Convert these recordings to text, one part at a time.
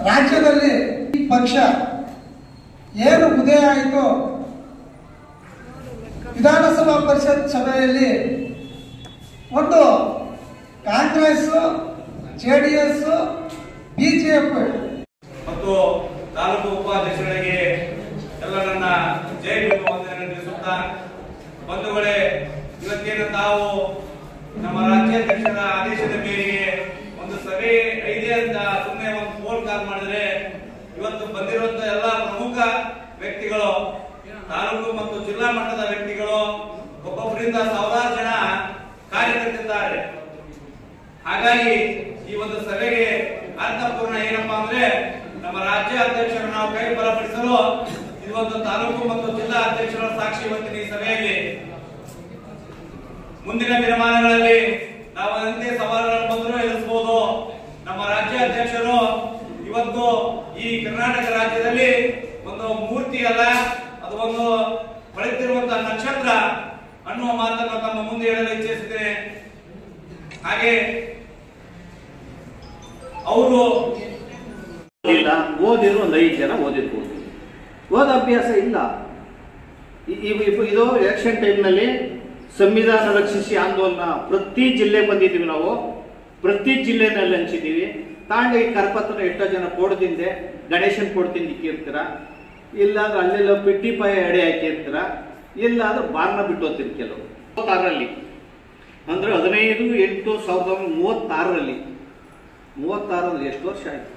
ರಾಜ್ಯದಲ್ಲಿ ಈ ಪಕ್ಷ ಏನು ಉದಯ ಆಯಿತು ವಿಧಾನಸಭಾ ಪರಿಷತ್ ಸಭೆಯಲ್ಲಿ ಒಂದು Congress J D S BJP ಮತ್ತು ತಾಲೂಕು ಉಪಾಧ್ಯಕ್ಷರಿಗೆ ಎಲ್ಲ ನನ್ನ ಜೈ ಭೀಮ ವಂದನೆಗಳನ್ನು ತಿಳಿಸುತ್ತಾ ಬಂಧುಗಳೇ ಇವತ್ತೇನು ತಾವು ನಮ್ಮ ರಾಜ್ಯಾಧ್ಯಕ್ಷರ ಆದೇಶದ ಮೇರೆಗೆ ಒಂದು ಸಭೆ ಐದೇ ಅಂತ ಸುಮ್ಮನೆ ಒಂದು ಫೋನ್ ಕಾಲ್ ಮಾಡಿದ್ರೆ ಇವತ್ತು ಬಂದಿರುವಂತ ಎಲ್ಲ ಪ್ರಮುಖ ವ್ಯಕ್ತಿಗಳು ತಾಲೂಕು ಮತ್ತು ಜಿಲ್ಲಾ ಮಟ್ಟದ ವ್ಯಕ್ತಿಗಳು ಒಬ್ಬೊಬ್ಬರಿಂದ ಸಾವಿರಾರು ಜನ ಕಾರ್ಯಕರ್ತಿದ್ದಾರೆ ಹಾಗಾಗಿ ಈ ಒಂದು ಸಭೆಗೆ ಅರ್ಥಪೂರ್ಣ ಏನಪ್ಪಾ ಅಂದ್ರೆ ನಮ್ಮ ರಾಜ್ಯ ಅಧ್ಯಕ್ಷರು ನಾವು ಕೈ ಬಲಪಡಿಸಲು ಇದು ಒಂದು ತಾಲೂಕು ಮತ್ತು ಜಿಲ್ಲಾ ಅಧ್ಯಕ್ಷರ ಸಾಕ್ಷಿ ಇವತ್ತಿನ ಈ ಸಭೆಯಲ್ಲಿ ಮುಂದಿನ ದಿನಮಾನಗಳಲ್ಲಿ ನಾವು ಅಂತೆ ಸವಾಲುಗಳನ್ನು ಬಂದರೂ ಎದುರಿಸಬಹುದು ನಮ್ಮ ರಾಜ್ಯ ಅಧ್ಯಕ್ಷರು ಇವತ್ತು ಈ ಕರ್ನಾಟಕ ರಾಜ್ಯದಲ್ಲಿ ಒಂದು ಮೂರ್ತಿ ಅಲ್ಲ ಅದು ಒಂದು ಹೊಳೆತಿರುವಂತಹ ನಕ್ಷತ್ರ ಅನ್ನುವ ಮಾತನ್ನು ತಮ್ಮ ಮುಂದೆ ಹೇಳಲು ಇಚ್ಛಿಸುತ್ತೇನೆ ಹಾಗೆ ಅವರು ಇಲ್ಲ ಓದಿದ್ರು ಒಂದು ಐದು ಜನ ಓದಿರ್ಬೋದು ಓದ ಅಭ್ಯಾಸ ಇಲ್ಲ ಇ- ಇವ್- ಇವ್- ಇದು ಎಲೆಕ್ಷನ್ ಟೈಮ್ನಲ್ಲಿ ಸಂವಿಧಾನ ರಕ್ಷಿಸಿ ಆಂದೋಲನ ಪ್ರತಿ ಜಿಲ್ಲೆ ಬಂದಿದ್ದೀವಿ ನಾವು ಪ್ರತಿ ಜಿಲ್ಲೆನಲ್ಲಿ ಹಂಚಿದ್ದೀವಿ ತಾಂಡ ಈ ಕರಪತ್ರ ಎಷ್ಟೋ ಜನ ಕೊಡ್ದಿಂದೆ ಗಣೇಶನ್ ಕೊಡ್ತೀನಿ ಇಕ್ಕಿರ್ತೀರ ಇಲ್ಲಾಂದ್ರೆ ಅಲ್ಲೆಲ್ಲ ಪಿಟ್ಟಿ ಪಾಯ ಎಡೆ ಹಾಕಿರ್ತೀರ ಇಲ್ಲಾಂದ್ರೆ ಬಾರ್ನ ಬಿಟ್ಟು ಹೋಗ್ತೀರಿ ಕೆಲವು ಮೂವತ್ತಾರರಲ್ಲಿ ಅಂದ್ರೆ ಹದಿನೈದು ಎಂಟು ಸಾವಿರದ ಒಂಬೈನೂರ ಮೂವತ್ತಾರರಲ್ಲಿ ಮೂವತ್ತಾರಲ್ಲಿ ಎಷ್ಟು ವರ್ಷ ಆಯ್ತು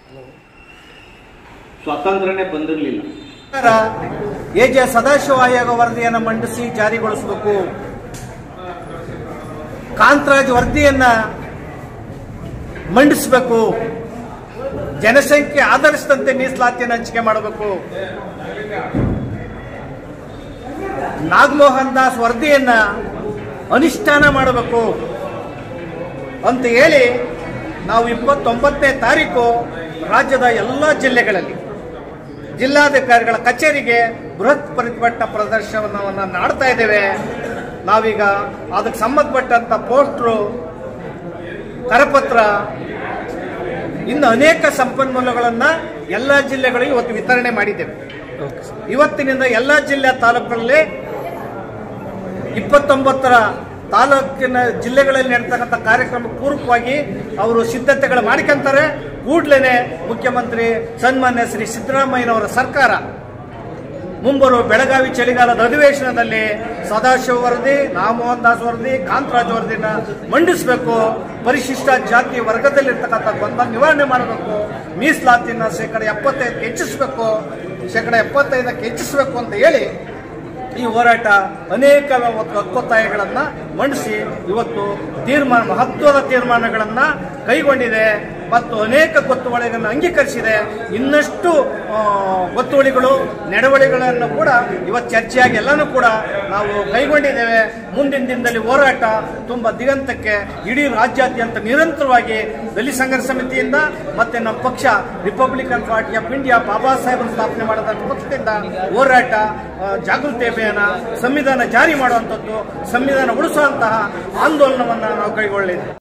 ಸ್ವಾತಂತ್ರ್ಯನೇ ಬಂದಿರಲಿಲ್ಲ ಎ ಜೆ ಸದಾಶಿವ ಆಯೋಗ ವರದಿಯನ್ನು ಮಂಡಿಸಿ ಜಾರಿಗೊಳಿಸಬೇಕು ಕಾಂತರಾಜ್ ವರದಿಯನ್ನ ಮಂಡಿಸಬೇಕು ಜನಸಂಖ್ಯೆ ಆಧರಿಸಿದಂತೆ ಮೀಸಲಾತಿಯನ್ನು ಹಂಚಿಕೆ ಮಾಡಬೇಕು ನಾಗಮೋಹನ್ ದಾಸ್ ವರದಿಯನ್ನ ಅನುಷ್ಠಾನ ಮಾಡಬೇಕು ಅಂತ ಹೇಳಿ ನಾವು ಇಪ್ಪತ್ತೊಂಬತ್ತನೇ ತಾರೀಕು ರಾಜ್ಯದ ಎಲ್ಲ ಜಿಲ್ಲೆಗಳಲ್ಲಿ ಜಿಲ್ಲಾಧಿಕಾರಿಗಳ ಕಚೇರಿಗೆ ಬೃಹತ್ ಪ್ರತಿಭಟನಾ ಪ್ರದರ್ಶನವನ್ನು ಮಾಡ್ತಾ ಇದ್ದೇವೆ ನಾವೀಗ ಅದಕ್ಕೆ ಸಂಬಂಧಪಟ್ಟಂತ ಪೋಸ್ಟ್ರು ಕರಪತ್ರ ಇನ್ನು ಅನೇಕ ಸಂಪನ್ಮೂಲಗಳನ್ನ ಎಲ್ಲ ಜಿಲ್ಲೆಗಳಿಗೆ ಇವತ್ತು ವಿತರಣೆ ಮಾಡಿದ್ದೇವೆ ಇವತ್ತಿನಿಂದ ಎಲ್ಲ ಜಿಲ್ಲೆ ತಾಲೂಕುಗಳಲ್ಲಿ ಇಪ್ಪತ್ತೊಂಬತ್ತರ ತಾಲೂಕಿನ ಜಿಲ್ಲೆಗಳಲ್ಲಿ ನಡೀತಕ್ಕಂಥ ಕಾರ್ಯಕ್ರಮ ಪೂರ್ವಕವಾಗಿ ಅವರು ಸಿದ್ಧತೆಗಳು ಮಾಡ್ಕೊಂತಾರೆ ಕೂಡ್ಲೇನೆ ಮುಖ್ಯಮಂತ್ರಿ ಸನ್ಮಾನ್ಯ ಶ್ರೀ ಸಿದ್ದರಾಮಯ್ಯನವರ ಸರ್ಕಾರ ಮುಂಬರುವ ಬೆಳಗಾವಿ ಚಳಿಗಾಲದ ಅಧಿವೇಶನದಲ್ಲಿ ಸದಾಶಿವ ವರದಿ ನಾಮೋಹನ್ ದಾಸ್ ವರದಿ ಕಾಂತರಾಜ್ ವರದಿನ ಮಂಡಿಸಬೇಕು ಪರಿಶಿಷ್ಟ ಜಾತಿ ವರ್ಗದಲ್ಲಿರ್ತಕ್ಕಂಥ ಗೊಂದಲ ನಿವಾರಣೆ ಮಾಡಬೇಕು ಮೀಸಲಾತಿನ ಶೇಕಡ ಎಪ್ಪತ್ತೈದಕ್ಕೆ ಹೆಚ್ಚಿಸಬೇಕು ಶೇಕಡ ಎಪ್ಪತ್ತೈದಕ್ಕೆ ಹೆಚ್ಚಿಸಬೇಕು ಅಂತ ಹೇಳಿ ಈ ಹೋರಾಟ ಅನೇಕ ಒತ್ತು- ಒಕ್ಕೊತ್ತಾಯಗಳನ್ನ ಮಂಡಿಸಿ ಇವತ್ತು ತೀರ್ಮಾನ ಮಹತ್ವದ ತೀರ್ಮಾನಗಳನ್ನ ಕೈಗೊಂಡಿದೆ ಮತ್ತು ಅನೇಕ ಗೊತ್ತುವಳಿಗಳನ್ನು ಅಂಗೀಕರಿಸಿದೆ ಇನ್ನಷ್ಟು ಆ, ಗೊತ್ತುವಳಿಗಳು ನಡವಳಿಗಳನ್ನು ಕೂಡ ಇವತ್ತು ಚರ್ಚೆಯಾಗಿ ಎಲ್ಲನೂ ಕೂಡ ನಾವು ಕೈಗೊಂಡಿದ್ದೇವೆ ಮುಂದಿನ ದಿನದಲ್ಲಿ ಹೋರಾಟ ತುಂಬಾ ದಿಗಂತಕ್ಕೆ ಇಡೀ ರಾಜ್ಯಾದ್ಯಂತ ನಿರಂತರವಾಗಿ ದಲಿತ ಸಂಘರ್ಷ ಸಮಿತಿಯಿಂದ ಮತ್ತೆ ನಮ್ಮ ಪಕ್ಷ Republican Party of India Baba ಸಾಹೇಬರು ಸ್ಥಾಪನೆ ಮಾಡಿದ ಪಕ್ಷದಿಂದ ಹೋರಾಟ ಆ, ಜಾಗೃತಿ ಅಭಿಯಾನ ಸಂವಿಧಾನ ಜಾರಿ ಮಾಡುವಂಥದ್ದು ಸಂವಿಧಾನ ಉಳಿಸುವಂತಹ ಆಂದೋಲನವನ್ನು ನಾವು ಕೈಗೊಳ್ಳಿದ್ದೇವೆ